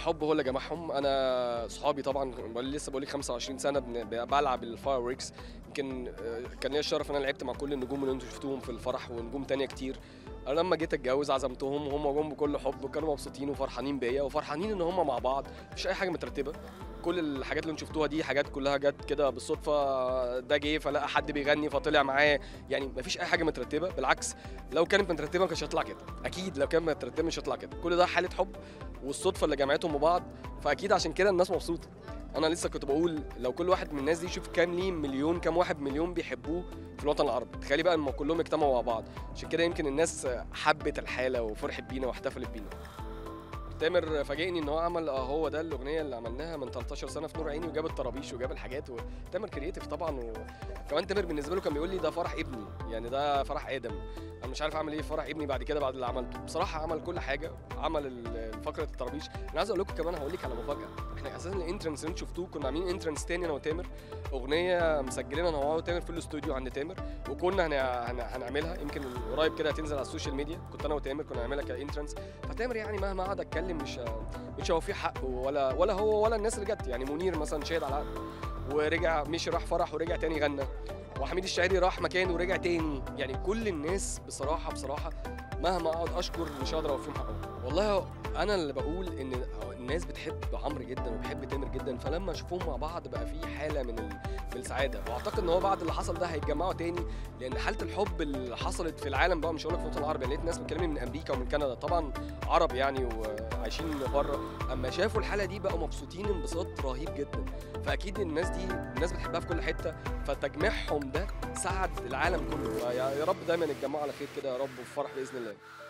الحب هو اللي جمعهم انا صحابي طبعا بقول لسه بقول لك 25 سنه بن- بلعب الفاير ووركس يمكن آه، كان ليا الشرف ان انا لعبت مع كل النجوم اللي انتم شفتوهم في الفرح ونجوم تانية كتير انا لما جيت اتجوز عزمتهم وهم جم بكل حب وكانوا مبسوطين وفرحانين بيا وفرحانين ان هم مع بعض مفيش اي حاجه مترتبه كل الحاجات اللي انتم شفتوها دي حاجات كلها جت كده بالصدفه ده جه فلقى حد بيغني فطلع معاه يعني مفيش اي حاجه مترتبه بالعكس لو كانت مترتبه ما كانش هتطلع كده اكيد لو كانت مترتبه مش هتطلع كده كل ده حاله حب والصدفه اللي جمعتهم ببعض فاكيد عشان كده الناس مبسوطه انا لسه كنت بقول لو كل واحد من الناس دي يشوف كام ليه مليون كام واحد مليون بيحبوه في الوطن العربي تخيلي بقى ان كلهم اجتمعوا مع بعض عشان كده يمكن الناس حبت الحاله وفرحت بينا واحتفلت بينا تامر فاجئني ان هو عمل اه هو ده الاغنيه اللي عملناها من 13 سنه في نور عيني وجاب الطرابيش وجاب الحاجات وتامر كرييتيف طبعا وكمان تامر بالنسبه له كان بيقول لي ده فرح ابني يعني ده فرح ادم انا مش عارف اعمل ايه في فرح ابني بعد كده بعد اللي عملته بصراحه عمل كل حاجه عمل ال- فقره الطرابيش انا عايز اقول لكم كمان هقول لك على مفاجاه احنا اساسا الانترنس اللي انتوا شفتوه كنا عاملين انترنس تاني انا وتامر اغنيه مسجلينها انا وهو وتامر في الاستوديو عند تامر وكنا هن... هن... هنعملها يمكن قريب كده هتنزل على السوشيال ميديا كنت انا وتامر كنا هنعملها كانترنس فتامر يعني مهما قعد اتكلم مش مش هو في حقه ولا ولا هو ولا الناس اللي جت يعني منير مثلا شاهد على عقد ورجع مشي راح فرح ورجع تاني غنى وحميد الشاعري راح مكان ورجع تاني يعني كل الناس بصراحه بصراحه مهما اقعد اشكر مش هقدر اوفيهم حقهم والله انا اللي بقول ان الناس بتحب عمرو جدا وبتحب تامر جدا فلما اشوفهم مع بعض بقى في حاله من ال... من السعاده واعتقد ان هو بعد اللي حصل ده هيتجمعوا تاني لان حاله الحب اللي حصلت في العالم بقى مش هقول لك في الوطن العربي يعني لقيت ناس بتكلمني من امريكا ومن كندا طبعا عرب يعني وعايشين بره اما شافوا الحاله دي بقوا مبسوطين انبساط رهيب جدا فاكيد الناس دي الناس بتحبها في كل حته فتجميعهم ده سعد العالم كله فيا يا رب دايما يتجمعوا على خير كده يا رب وفي فرح باذن الله